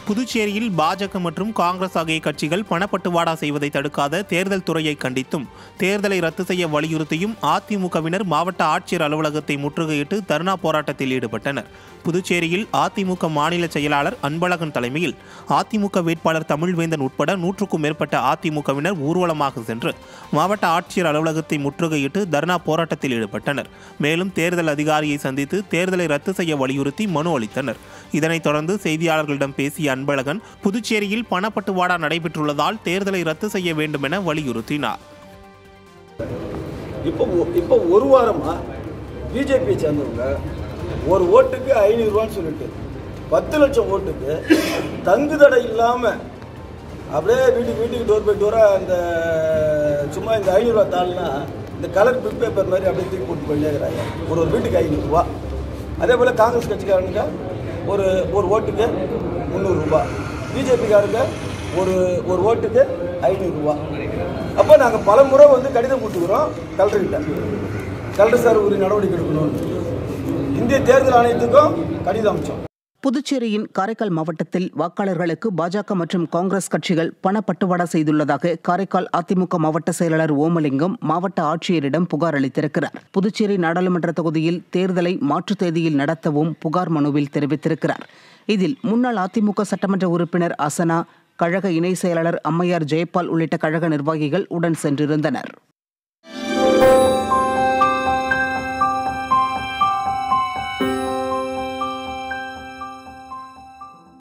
புதுச்சேரியில் பாஜக மற்றும் காங்கிரஸ் ஆகிய கட்சிகள் பணப்பட்டுவாடா செய்வதை தடுக்காத தேர்தல் துறையை கண்டித்தும் தேர்தலை ரத்து செய்ய வலியுறுத்தியும் அதிமுகவினர் மாவட்ட ஆட்சியர் அலுவலகத்தை முற்றுகையிட்டு தர்ணா போராட்டத்தில் ஈடுபட்டனர் புதுச்சேரியில் அதிமுக மாநில செயலாளர் அன்பழகன் தலைமையில் அதிமுக வேட்பாளர் தமிழ்வேந்தன் உட்பட நூற்றுக்கும் மேற்பட்ட அதிமுகவினர் ஊர்வலமாக சென்று மாவட்ட ஆட்சியர் அலுவலகத்தை முற்றுகையிட்டு தர்ணா போராட்டத்தில் ஈடுபட்டனர் மேலும் தேர்தல் அதிகாரியை சந்தித்து தேர்தலை ரத்து செய்ய வலியுறுத்தி மனு அளித்தனர் இதனைத் தொடர்ந்து செய்தியாளர்களிடம் பேசிய அன்பழகன் புதுச்சேரியில் பணப்பட்டுவாடா நடைபெற்றுள்ளதால் தேர்தலை ரத்து செய்ய வேண்டும் என வலியுறுத்தினார் இப்போ ஒ- இப்போ ஒரு வாரமாக பிஜேபியை சேர்ந்தவங்க ஒரு ஓட்டுக்கு ஐநூறுரூவான்னு சொல்லிட்டு பத்து லட்சம் ஓட்டுக்கு தங்கு தடை இல்லாமல் அப்படியே வீட்டுக்கு வீட்டுக்கு டோர் பை டோராக அந்த சும்மா இந்த ஐநூறுரூவா தாள்னா இந்த கலர் பில் பேப்பர் மாதிரி அப்படியே தூக்கி போட்டு போயிட்டேங்கிறாங்க ஒரு ஒரு வீட்டுக்கு ஐநூறுரூவா அதே போல் காங்கிரஸ் கட்சிக்காரனுங்க ஒரு ஒரு ஓட்டுக்கு முந்நூறுரூபா பிஜேபிக்காரங்க ஒரு ஒரு ஓட்டுக்கு ஐநூறுரூவா அப்போ நாங்கள் பல முறை வந்து கடிதம் கொடுத்துக்கிறோம் கலெக்டர்கிட்ட கலெக்டர் சார் ஒரு நடவடிக்கை எடுக்கணும்னு இந்திய தேர்தல் ஆணையத்துக்கும் கடிதம் அமிச்சோம் புதுச்சேரியின் காரைக்கால் மாவட்டத்தில் வாக்காளர்களுக்கு பாஜக மற்றும் காங்கிரஸ் கட்சிகள் பணப்பட்டுவாடா செய்துள்ளதாக காரைக்கால் அதிமுக மாவட்ட செயலாளர் ஓமலிங்கம் மாவட்ட ஆட்சியரிடம் புகார் அளித்திருக்கிறார் புதுச்சேரி நாடாளுமன்ற தொகுதியில் தேர்தலை மாற்றுத் தேதியில் நடத்தவும் புகார் மனுவில் தெரிவித்திருக்கிறார் இதில் முன்னாள் அதிமுக சட்டமன்ற உறுப்பினர் அசனா கழக இணை செயலாளர் அம்மையார் ஜெயபால் உள்ளிட்ட கழக நிர்வாகிகள் உடன் சென்றிருந்தனர்